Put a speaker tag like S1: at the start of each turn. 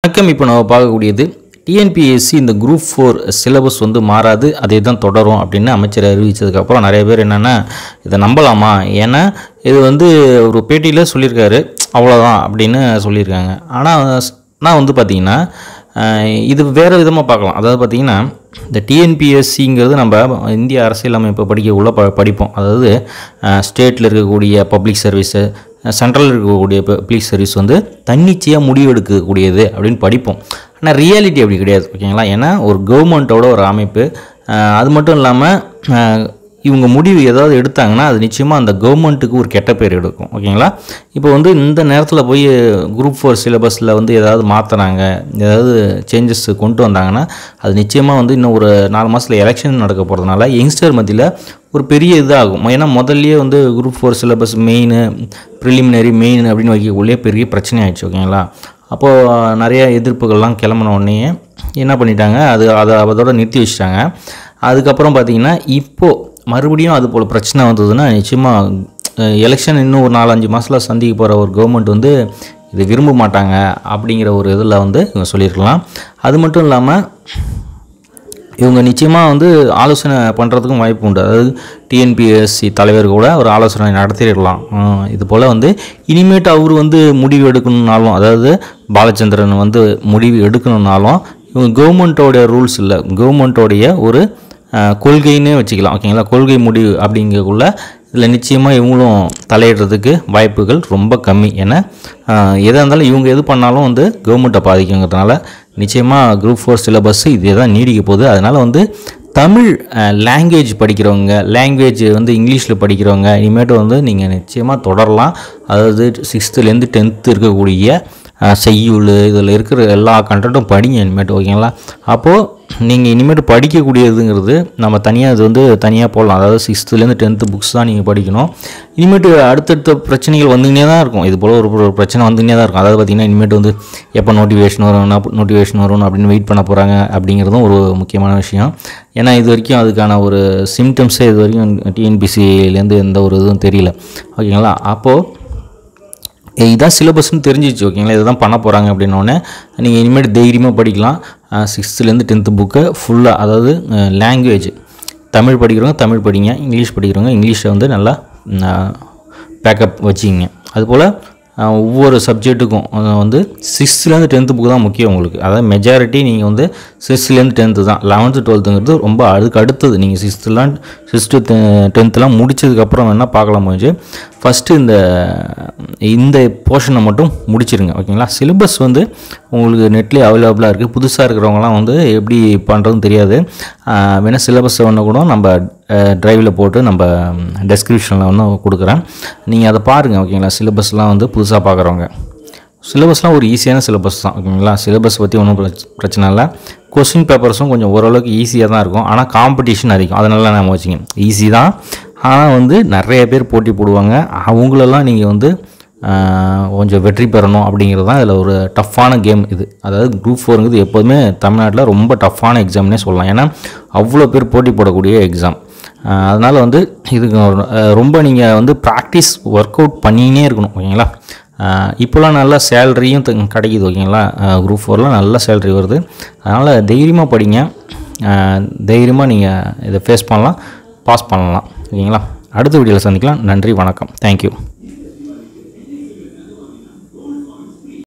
S1: வணக்கம் இப்போ நம்ம பார்க்கக்கூடியது டிஎன்பிஎஸ்சி இந்த குரூப் ஃபோர் சிலபஸ் வந்து மாறாது அதே தான் தொடரும் அப்படின்னு அமைச்சர் அறிவித்ததுக்கப்புறம் நிறைய பேர் என்னென்னா இதை நம்பலாமா ஏன்னா இது வந்து ஒரு பேட்டியில் சொல்லியிருக்காரு அவ்வளோதான் அப்படின்னு சொல்லியிருக்காங்க ஆனால் நான் வந்து பார்த்திங்கன்னா அஹ், இது வேறு விதமாக பார்க்கலாம் அதாவது பார்த்திங்கன்னா இந்த டிஎன்பிஎஸ்சிங்கிறது நம்ம இந்திய அரசியலமைப்பு படிக்கக்குள்ள ப படிப்போம் அதாவது ஸ்டேட்டில் இருக்கக்கூடிய பப்ளிக் சர்வீஸு சென்ட்ரலில் இருக்கக்கூடிய பப்ளிக் சர்வீஸ் வந்து தன்னிச்சையாக முடிவெடுக்கக்கூடியது அப்படின்னு படிப்போம் ஆனால் ரியாலிட்டி அப்படி கிடையாது ஓகேங்களா ஏன்னா ஒரு கவர்மெண்ட்டோட ஒரு அமைப்பு அஹ், அது மட்டும் இல்லாமல் இவங்க முடிவு ஏதாவது எடுத்தாங்கன்னா அது நிச்சயமாக அந்த கவர்மெண்ட்டுக்கு ஒரு கெட்ட பேர் எடுக்கும் ஓகேங்களா இப்போ வந்து இந்த நேரத்தில் போய் குரூப் ஃபோர் சிலபஸில் வந்து ஏதாவது மாற்றுறாங்க ஏதாவது சேஞ்சஸ் கொண்டு வந்தாங்கன்னா அது நிச்சயமாக வந்து இன்னும் ஒரு நாலு மாதத்தில் எலெக்ஷன் நடக்க போகிறதுனால யங்ஸ்டர் மத்தியில் ஒரு பெரிய இதாகும் ஏன்னா முதல்லயே வந்து group four syllabus main preliminary main அப்படின்னு வைக்கக்குள்ளே பெரிய பிரச்சனை ஆயிடுச்சு ஓகேங்களா அப்போது நிறைய எதிர்ப்புகள்லாம் கிளம்பின உடனே என்ன பண்ணிட்டாங்க அது அதை அதோட நிறுத்தி வச்சிட்டாங்க அதுக்கப்புறம் பார்த்தீங்கன்னா இப்போது மறுபடியும் அது போல் பிரச்சனை வந்ததுன்னா நிச்சயமாக எலெக்ஷன் இன்னும் ஒரு நாலஞ்சு மாதத்தில் சந்திக்க போகிற ஒரு கவர்மெண்ட் வந்து இது விரும்ப மாட்டாங்க அப்படிங்கிற ஒரு இதில் வந்து இவங்க சொல்லியிருக்கலாம் அது மட்டும் இல்லாமல் இவங்க நிச்சயமாக வந்து ஆலோசனை பண்ணுறதுக்கும் வாய்ப்பு உண்டு அதாவது டிஎன்பிஎஸ்சி தலைவர் கூட ஒரு ஆலோசனை நடத்திடலாம் உம், இது போல் வந்து இனிமேட்டு அவர் வந்து முடிவு எடுக்கணுன்னாலும் அதாவது பாலச்சந்திரன் வந்து முடிவு எடுக்கணுன்னாலும் இவங்க கவர்மெண்ட்டோடைய ரூல்ஸ் இல்லை கவர்மெண்ட்டோடைய ஒரு அஹ், கொள்கைன்னே வச்சுக்கலாம் ஓகேங்களா கொள்கை முடிவு அப்படிங்கக்குள்ள இதில் நிச்சயமாக இவங்களும் தலையிடுறதுக்கு வாய்ப்புகள் ரொம்ப கம்மி ஏன்னா அஹ், எதாக இருந்தாலும் இவங்க எது பண்ணாலும் வந்து கவர்மெண்ட்டை பாதிக்குங்கிறதுனால நிச்சயமாக குரூப் ஃபோர் சிலபஸ் இதே தான் நீடிக்க போகுது அதனால் வந்து தமிழ் லாங்குவேஜ் படிக்கிறவங்க லாங்குவேஜ் வந்து இங்கிலீஷில் படிக்கிறவங்க இனிமேட்டு வந்து நீங்கள் நிச்சயமாக தொடரலாம் அதாவது சிக்ஸ்த்துலேருந்து டென்த்து இருக்கக்கூடிய அஹ், செய்யுள் இதில் இருக்கிற எல்லா கண்டென்ட்டும் படிங்க இனிமேட்டு ஓகேங்களா அப்போது நீங்கள் இனிமேட்டு படிக்கக்கூடியதுங்கிறது நம்ம தனியாக இது வந்து தனியாக போடலாம் அதாவது சிக்ஸ்த்துலேருந்து டென்த்து புக்ஸ் தான் நீங்கள் படிக்கணும் இனிமேட்டு அடுத்தடுத்த பிரச்சனைகள் வந்துக்கினே தான் இருக்கும் இது போல் ஒரு ஒரு பிரச்சனை வந்துக்கினே தான் இருக்கும் அதாவது பார்த்திங்கன்னா இனிமேட்டு வந்து எப்போ நோட்டிஃபிகேஷன் வரும் நோட்டிஃபிகேஷன் வரும் அப்படின்னு வெயிட் பண்ண போகிறாங்க அப்படிங்கிறதும் ஒரு முக்கியமான விஷயம் ஏன்னா இது வரைக்கும் அதுக்கான ஒரு சிம்டம்ஸே இது வரைக்கும் டிஎன்பிசிலேருந்து எந்த ஒரு இதுவும் தெரியல ஓகேங்களா அப்போது இதான் சிலபஸ்னு தெரிஞ்சிச்சு ஓகேங்களா இதை தான் பண்ண போகிறாங்க அப்படின்னோடனே நீங்கள் இனிமேல் தைரியமாக படிக்கலாம் சிக்ஸ்த்துலேருந்து டென்த்து புக்கை ஃபுல்லாக அதாவது லாங்குவேஜ் தமிழ் படிக்கிறவங்க தமிழ் படிங்க இங்கிலீஷ் படிக்கிறவங்க இங்கிலீஷை வந்து நல்லா பேக்கப் வச்சுக்கிங்க அதுபோல் அஹ், ஒவ்வொரு சப்ஜெக்ட்டுக்கும் வந்து சிக்ஸ்த்துலேருந்து டென்த்து புக்கு தான் முக்கியம் உங்களுக்கு அதாவது மெஜாரிட்டி நீங்கள் வந்து சிக்ஸ்த்துலேருந்து டென்த்து தான் லெவன்த்து டுவெல்த்துங்கிறது ரொம்ப அதுக்கு அடுத்தது நீங்கள் சிக்ஸ்த்துலாம் சிக்ஸ்த்து டென்த்துலாம் முடிச்சதுக்கப்புறம் வேணால் பார்க்கலாம் முடிஞ்சு ஃபஸ்ட்டு இந்த இந்த போர்ஷனை மட்டும் முடிச்சிருங்க ஓகேங்களா சிலபஸ் வந்து உங்களுக்கு நெட்லேயே அவைலபிளாக இருக்குது புதுசாக இருக்கிறவங்களாம் வந்து எப்படி பண்ணுறதுன்னு தெரியாது ஆஹ் வேணா சிலபஸ் ஒன்று கூட நம்ம ட்ரைவில் போட்டு நம்ம டெஸ்கிரிப்ஷனில் ஒன்று கொடுக்குறேன் நீங்கள் அதை பாருங்கள் ஓகேங்களா சிலபஸ்லாம் வந்து புதுசாக பார்க்குறவங்க சிலபஸ்லாம் ஒரு ஈஸியான சிலபஸ் தான் ஓகேங்களா சிலபஸ் பற்றி ஒன்றும் பிரச்சனை இல்லை கொஸ்டின் பேப்பர்ஸும் கொஞ்சம் ஓரளவுக்கு ஈஸியாக தான் இருக்கும் ஆனால் காம்படிஷன் அதிகம் அதனால நம்ம வச்சுங்க ஈஸி தான் ஆனால் வந்து நிறைய பேர் போட்டி போடுவாங்க அவங்களெல்லாம் நீங்கள் வந்து ஆஹ், கொஞ்சம் வெற்றி பெறணும் அப்படிங்கிறது தான் இதில் ஒரு டஃப்பான கேம் இது அதாவது குரூப் ஃபோருங்கிறது எப்போதுமே தமிழ்நாட்டில் ரொம்ப டஃப்பான எக்ஸாம்னே சொல்லலாம் ஏன்னா அவ்வளோ பேர் போட்டி போடக்கூடிய எக்ஸாம் அதனால் வந்து இதுக்கு ஒரு- அஹ், ரொம்ப நீங்கள் வந்து ப்ராக்டிஸ் ஒர்க் அவுட் பண்ணினே இருக்கணும் ஓகேங்களா ஆஹ் இப்போலாம் நல்லா சேலரியும் கிடைக்குது ஓகேங்களா குரூப் ஃபோரில் நல்ல சேலரி வருது அதனால் தைரியமாக படிங்க ஆஹ் தைரியமாக நீங்கள் இதை ஃபேஸ் பண்ணலாம் பாஸ் பண்ணலாம் ஓகேங்களா அடுத்த வீடியோவில் சந்திக்கலாம் நன்றி வணக்கம் தேங்க்யூ